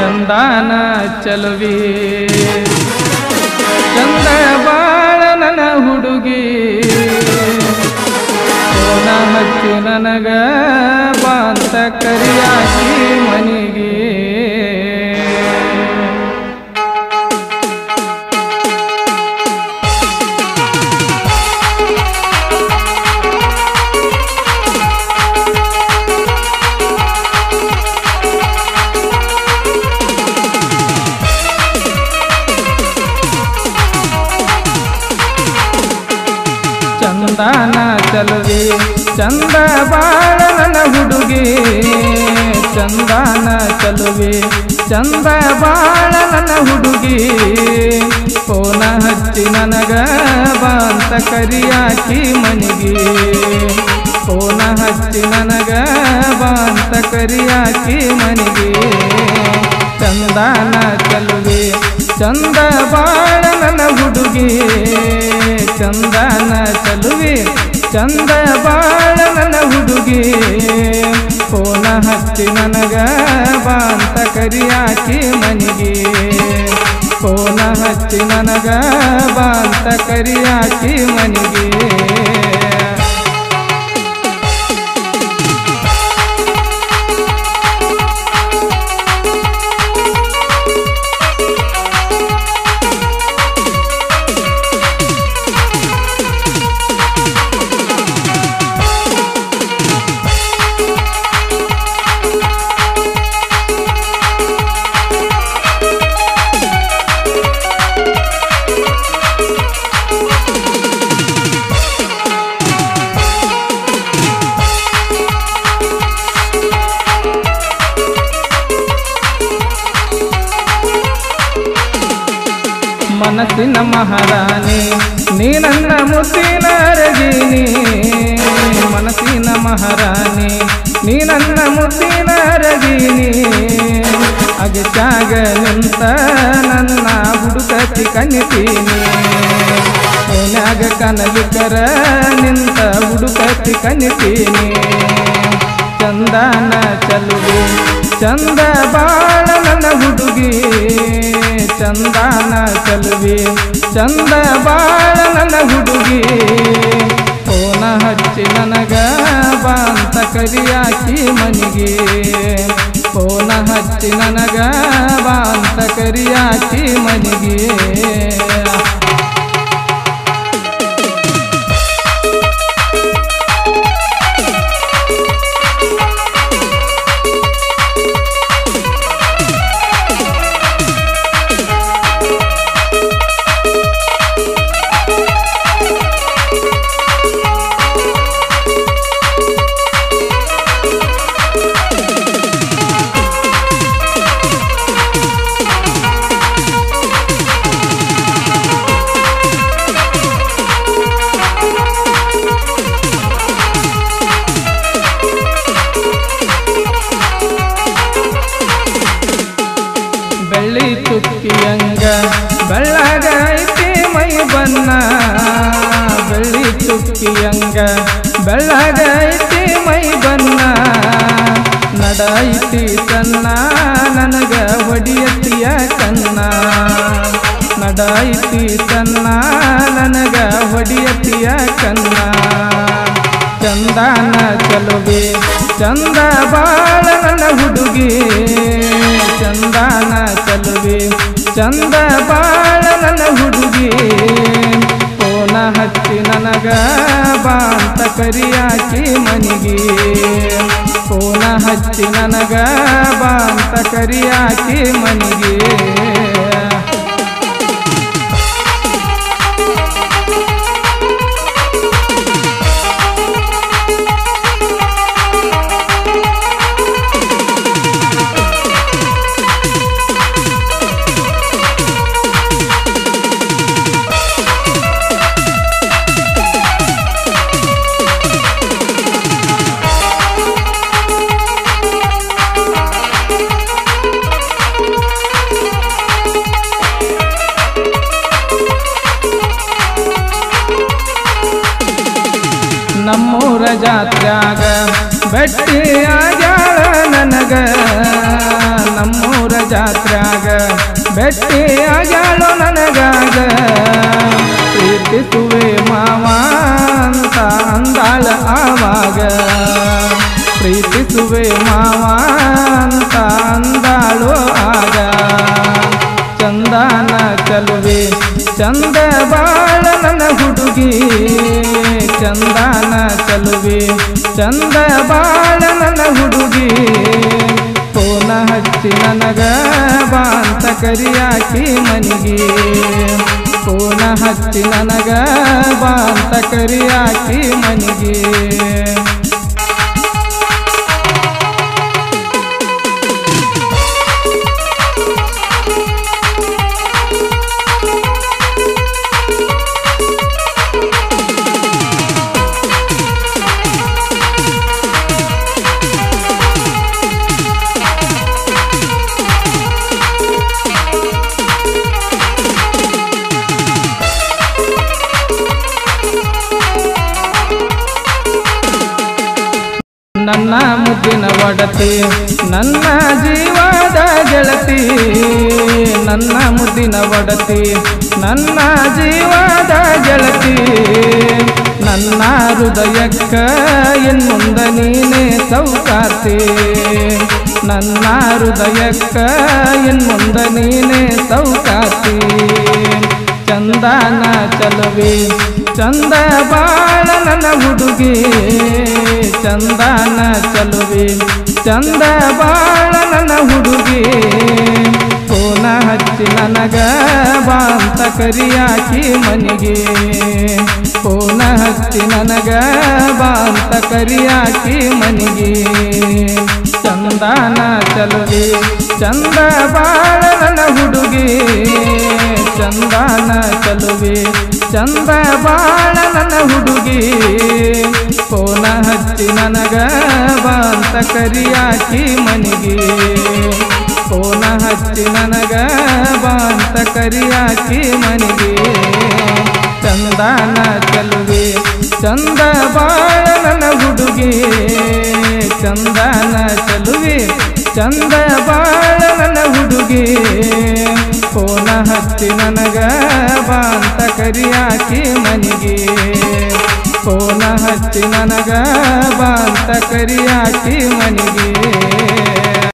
ಚಂದಾನ ಚಲುವಿ ಚಂದ ಬಾಳ ನನ್ನ ಹುಡುಗಿ ಕೋನ ಹಚ್ಚಿ ನನಗ ಬಾಂತ ಕರಿಯಾಕಿ ಮನಿಗೆ ಚಂದಾನ ಚಲುವಿ ಚಂದ ಬಾಳ ನನ್ನ ಹುಡುಗಿ ಚಂದಾನ ಚಲುವಿ ಚಂದ ಬಾಳ ನನ್ನ ಹುಡುಗಿ ಫೋನ ಹಚ್ಚಿ ನನಗ ಬಾಂತ ಕರಿಯಾಕಿ ಮನಿಗೆ ಫೋನ ಹಚ್ಚಿ ನನಗ ಬಾಂತ ಕರಿಯಾಕಿ ಮನಿಗೆ ಚಂದಾನ ಚಲುವಿ ಚಂದ ಬಾಳ ನನ್ನ ಹುಡುಗಿ ಚಂದನ ಚಲುವಿ ಚಂದ ಬಾಳ ನನ್ನ ಹುಡುಗಿ ಫೋನ ಹಚ್ಚಿ ನನಗ ಬಾಂತ ಕರಿಯಾಕಿ ಮನಿಗೆ ಫೋನ ಹಚ್ಚಿ ನನಗ ಬಾಂತ ಕರಿಯಾಕಿ ಮನಿಗೆ ಮನಸ್ಸಿನ ಮಹಾರಾಣಿ ನೀ ನನ್ನ ಮುದ್ದಿನ ರಜಿನಿ ಮನಸ್ಸಿನ ಮಹಾರಾಣಿ ನೀ ನನ್ನ ಮುದ್ದಿನ ರಜಿನಿ ಅಗಚಾಗ ನಿಂತ ನನ್ನ ಹುಡುಕತಿ ಕನಿತೀನಿ ಏನಾಗ ಕನಲಿಕರ ನಿಂತ ಹುಡುಕತಿ ಕನಿತೀನಿ ಚಂದನ ಚಲುವೆ ಚಂದ ಬಾಳ ನನ್ನ ಹುಡುಗಿ ಚಂದನ ಚಲುವೆ ಚಂದ ಬಾಳ ನನ್ನ ಹುಡುಗಿ ಫೋನ ಹಚ್ಚಿ ನನಗ ಬಾಂತ ಕರಿಯಾಕಿ ಮನಿಗೆ ಫೋನ ಹಚ್ಚಿ ನನಗ ಬಾಂತ ಕರಿಯಾಕಿ ಮನಿಗೆ ಬೆಳ್ಳಿ ಚುಕ್ಕಿಯಂಗ ಬೆಳ್ಳಗ ಐತಿ ಮೈ ಬನ್ನ ಬೆಳ್ಳಿ ಚುಕ್ಕಿಯಂಗ ಬೆಳ್ಳಗ ಐತಿ ಮೈ ಬನ್ನ ನಡೈತಿ ಸಣ್ಣ ನನಗ ಹೊಡಿಯತಿಯ ಕನ್ನ ನಡೈತಿ ಸಣ್ಣ ನನಗ ಹೊಡಿಯತಿಯ ಕನ್ನ ಚಂದನ ಚಲುವೆ ಚಂದ ಬಾಳ ನನ್ನ ಹುಡುಗಿ ಚಂದನ ಚಲುವೆ ಚಂದ ಬಾಳ ನನ್ನ ಹುಡುಗಿ ಫೋನ ಹಚ್ಚಿ ನನಗ ಬಾಂತ ಕರಿಯಾಕಿ ಮನಿಗೆ ಫೋನ ಹಚ್ಚಿ ನನಗ ಬಾಂತ ಕರಿಯಾಕಿ ಮನಿಗೆ ನಮ್ಮೂರ ಜಾತ್ರ್ಯಾಗ ಬೆಟ್ಟಿ ಆಗ್ಯಾಳ ನನಗ ನಮ್ಮೂರ ಜಾತ್ರ್ಯಾಗ ಬೆಟ್ಟಿ ಆಗ್ಯಾಳೋ ನನಗಾಗ ಪ್ರೀತಿಸುವೆ ಮಾವ ಅಂತ ಅಂದಾಳ ಆವಾಗ ಪ್ರೀತಿಸುವೆ ಮಾವ ಅಂತ ಅಂದಾಳು ಆಗ ಚಂದನ ಚಲುವೆ ಚಂದ ಬಾಳ ನನ್ನ ಹುಡುಗಿ ಚಂದನ ಚಲುವೆ ಚಂದ ಬಾಳ ನನ್ನ ಹುಡುಗಿ ಫೋನ ಹಚ್ಚಿ ನನಗ ಬಾಂತ ಕರಿಯಾಕಿ ಮನಿಗೆ ಫೋನ ಹಚ್ಚಿ ನನಗ ಬಾಂತ ಕರಿಯಾಕಿ ಮನಿಗೆ ನನ್ನ ಮುದ್ದಿನ ಒಡತಿ ನನ್ನ ಜೀವದ ಗೆಳತಿ ನನ್ನ ಮುದ್ದಿನ ಒಡತಿ ನನ್ನ ಜೀವದ ಗೆಳತಿ ನನ್ನ ಹೃದಯಕ್ಕ ಇನ್ಮುಂದ ನೀನೇ ಸೌಕಾತಿ ನನ್ನ ಹೃದಯಕ್ಕ ಇನ್ಮುಂದ ನೀನೇ ಸೌಕಾತಿ ಚಂದನ ಚಲುವೆ ಚಂದ ಬಾಳ ನನ್ನ ಹುಡುಗಿ ಚಂದನ ಚಲುವೆ ಚಂದ ಬಾಳ ನನ್ನ ಹುಡುಗಿ ಫೋನ ಹಚ್ಚಿ ನನಗ ಬಾಂತ ಕರಿಯಾಕಿ ಮನಿಗೆ ಫೋನ ಹಚ್ಚಿ ನನಗ ಬಾಂತ ಕರಿಯಾಕಿ ಮನಿಗೆ ಚಂದನ ಚಲುವೆ ಚಂದ ಬಾಳ ನನ್ನ ಹುಡುಗಿ ಚಂದನ ಚಲುವೆ ಚಂದ ಬಾಳ ನನ್ನ ಹುಡುಗಿ ಫೋನ ಹಚ್ಚಿ ನನಗ ಬಾಂತ ಕರಿಯಾಕಿ ಮನಿಗೆ ಫೋನ ಹಚ್ಚಿ ನನಗ ಬಾಂತ ಕರಿಯಾಕಿ ಮನಿಗೆ ಚಂದನ ಚಲುವೆ ಚಂದ ಬಾಳ ನನ್ನ ಹುಡುಗಿ ಚಂದನ ಚಲುವೆ ಚಂದ ಬಾಳ ನನ್ನ ಹುಡುಗಿ ಫೋನ ಹಚ್ಚಿ ನನಗ ಬಾಂತ ಕರಿಯಾಕಿ ಮನಿಗೆ ಫೋನ ಹಚ್ಚಿ ನನಗ ಬಾಂತ ಕರಿಯಾಕಿ ಮನಿಗೆ